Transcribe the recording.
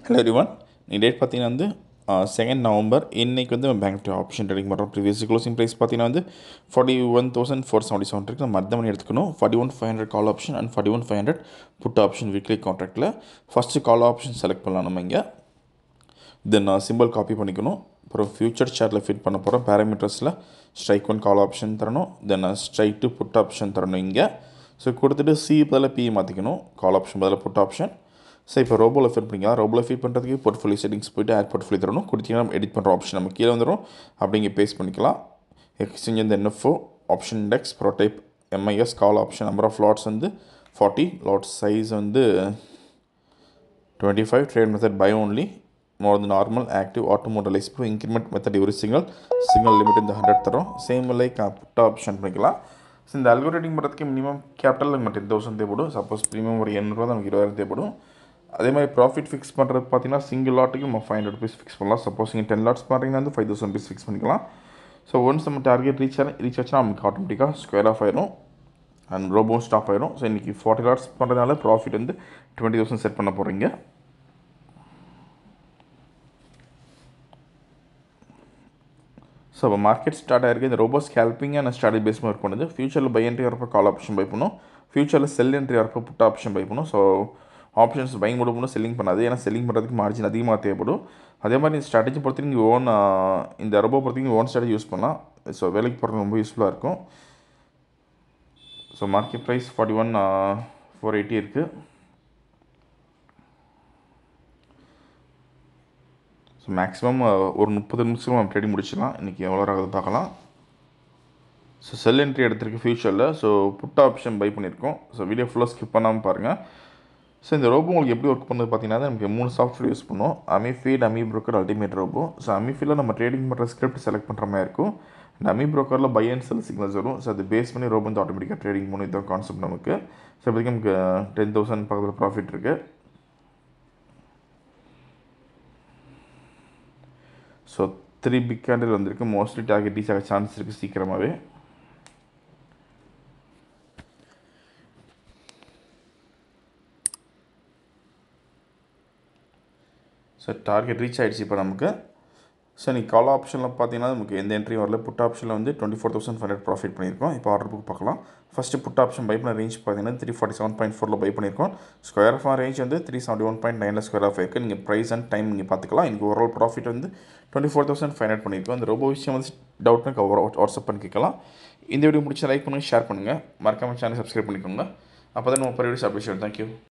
hello everyone நீ date பார்த்தீங்கன்னா வந்து செகண்ட் நவம்பர் இன்றைக்கி வந்து பேங்க் ஆப்ஷன் ட்ரேடிங் பண்ணுறோம் ப்ரீவியஸ் க்ளோசிங் ப்ரைஸ் பார்த்தீங்கன்னா வந்து forty one thousand four seventy seven இருக்குது நம்ம மற்ற மணி எடுத்துக்கணும் forty one five hundred call option and forty one five hundred put option weekly கான்ட்ராக்டில் ஃபஸ்ட்டு கால் ஆப்ஷன் செலக்ட் பண்ணலாம் நம்ம இங்கே தென் சிம்பிள் காப்பி பண்ணிக்கணும் அப்புறம் ஃபியூச்சர் சார்ட்டில் ஃபிட் பண்ண போகிறோம் பேராமீட்டர்ஸில் ஸ்ட்ரைக் ஒன் கால் ஆப்ஷன் தரணும் then strike two put option தரணும் இங்கே ஸோ கொடுத்துட்டு சி பதில் பி மாற்றிக்கணும் கால் ஆப்ஷன் பதில் புட் ஆப்ஷன் ஸோ இப்போ ரோபோவில் ஃபிட் பண்ணிக்கலாம் ரோபோவில் ஃபிட் பண்ணுறதுக்கு போர்ட்ஃபோலியோ செட்டிங்ஸ் போய்ட்டு ஆட் போர்ட்ஃபோலியோ தரணும் கொடுத்தீங்கன்னா நம்ம எடிட் பண்ணுற ஆப்ஷன் நம்ம கீழே வந்துடும் அப்படிங்க பேஸ்ட் பண்ணிக்கலாம் எக்ஸ்சேஞ்ச் இந்த NFO option index product type MIS call option number of lots வந்து ஃபார்ட்டி லாட் சைஸ் வந்து twenty five trade method buy only more the normal active automatise இப்போ இன்க்ரிமெண்ட் மெத்தட் ஒரு சிங்கிள் சிங்கிள் லிமிட் இந்த hundred தரும் same like put option பண்ணிக்கலாம் so இந்த algo trading பண்ணுறதுக்கு minimum capital நம்ம டென் தௌசண்ட் தேவைப்படும் சப்போஸ் ப்ரீமியம் ஒரு எண்ணூறுவா நமக்கு இருபதாயிரம் தேவைப்படும் அதே மாதிரி ப்ராஃபிட் ஃபிக்ஸ் பண்ணுறது பார்த்தீங்கன்னா சிங்கிள் லாட்டுக்கு நம்ம ஃபைவ் ஹண்ட்ரட் ருபீஸ் ஃபிக்ஸ் பண்ணலாம் சப்போஸ் நீங்கள் டென் லாட்ஸ் பண்ணுறீங்கன்னா வந்து ஃபைவ் தௌசண்ட் ருபீஸ் ஃபிக்ஸ் பண்ணிக்கலாம் ஸோ ஒன்ஸ் நம்ம டார்கெட் ரீச் ரீச் ஆச்சுன்னா நமக்கு ஆட்டோமேட்டிக்காக ஸ்கொயர் ஆஃப் ஆயிரும் அண்ட் ரோபோ ஸ்டாப் ஆயிரும் ஸோ இன்றைக்கி ஃபார்ட்டி லாட்ஸ் பண்ணுறதுனால ப்ராஃபிட் வந்து டுவெண்ட்டி தௌசண்ட் செட் பண்ண போகிறீங்க ஸோ இப்போ மார்க்கெட் ஸ்டார்ட் ஆயிருக்கு இந்த robo scalping and steady base work பண்ணுது ஃபியூச்சரில் பை என்ட்ரி வரப்போ கால் ஆப்ஷன் பை பண்ணும் ஃபியூச்சரில் செல் என்ட்ரி வரப்போ புட் ஆப்ஷன் பை பண்ணும் ஸோ ஆப்ஷன்ஸ் பைங் மட்டும் பண்ணும் செல்லிங் பண்ணாது ஏன்னா செல்லிங் பண்ணுறதுக்கு மார்ஜின் அதிகமாக தேவைப்படும் அதே மாதிரி இந்த ஸ்ட்ராட்டஜி பொறுத்த நீங்கள் ஓன் இந்த ரோபோ பொறுத்த ஓன் ஸ்ட்ராட்டஜி யூஸ் பண்ணலாம் ஸோ வேலைக்கு போகிறது ரொம்ப யூஸ்ஃபுல்லாக இருக்கும் so market price forty one four eighty இருக்குது ஸோ மேக்ஸிமம் ஒரு முப்பது நிமிஷம் நம்ம ட்ரேடிங் முடிச்சிடலாம் இன்றைக்கி எவ்வளோ ஆகுது பார்க்கலாம் ஸோ செல் என்ட்ரி எடுத்திருக்கு ஃபியூச்சரில் ஸோ புட் ஆப்ஷன் பை பண்ணியிருக்கோம் ஸோ வீடியோ ஃபுல்லாக ஸ்கிப் பண்ணாமல் பாருங்கள் ஸோ இந்த ரோபோ உங்களுக்கு எப்படி ஒர்க் பண்ணுறது பார்த்தீங்கன்னா நமக்கு மூணு சாஃப்ட்வேர் யூஸ் பண்ணுவோம் AmiFeed AmiBroker ultimate robo so அமிஃபீடில் நம்ம ட்ரேடிங் பண்ணுற ஸ்கிரிப்ட் செலக்ட் பண்ணுற மாதிரி இருக்கும் இந்த அமி ப்ரோக்கரில் பை அண்ட் செல் சிக்னல்ஸ் வரும் ஸோ அது பேஸ் பண்ணி ரோபோ வந்து ஆட்டோமேட்டிக்காக ட்ரேடிங் பண்ணும் இதுதான் கான்செப்ட் நமக்கு ஸோ இப்போதைக்கு நமக்கு டென் தௌசண்ட் பக்கத்தில் ப்ராஃபிட் இருக்குது ஸோ த்ரீ பிக் கேண்டில் வந்திருக்கு மோஸ்ட்லி டார்கெட் ரீச் ஆக சான்ஸ் இருக்குது சீக்கிரமாகவே ஸோ டார்கெட் ரீச் ஆகிடுச்சு இப்போ நமக்கு ஸோ நீ கால் ஆப்ஷனில் பார்த்தீங்கன்னா நமக்கு எந்த என்ட்ரியும் வரல புட் ஆப்ஷனில் வந்து twenty four thousand five hundred profit பண்ணியிருக்கோம் இப்போ ஆர்டர் புக் பார்க்கலாம் ஃபஸ்ட்டு புட் ஆப்ஷன் பை பண்ண ரேஞ்ச் பார்த்தீங்கன்னா த்ரீ ஃபார்ட்டி செவன் பாயிண்ட் ஃபோரில் பை பண்ணியிருக்கோம் ஸ்கொயர் ஆஃப் ரேஞ்ச் வந்து த்ரீ செவன்ட்டி ஒன் பாயிண்ட் நைனில் ஸ்கொயர் ஆஃப் இருக்குது நீங்கள் ப்ரைஸ் அண்ட் டைம் நீங்கள் பார்த்துக்கலாம் இன்றைக்கி ஓவரால் ப்ராஃபிட் வந்து twenty four thousand five hundred பண்ணியிருக்கோம் அந்த ரொம்ப விஷயம் வந்து டவுட்னா வாட்ஸ்அப் பண்ணி கேட்கலாம் இந்த வீடியோ முடிச்சு லைக் பண்ணுங்கள் ஷேர் பண்ணுங்கள் மறக்காமல் சேனல் சப்ஸ்கிரைப் பண்ணிக்கோங்க அப்போ தான் நம்ம வீடியோஸ் அப்டேட் தேங்க்யூ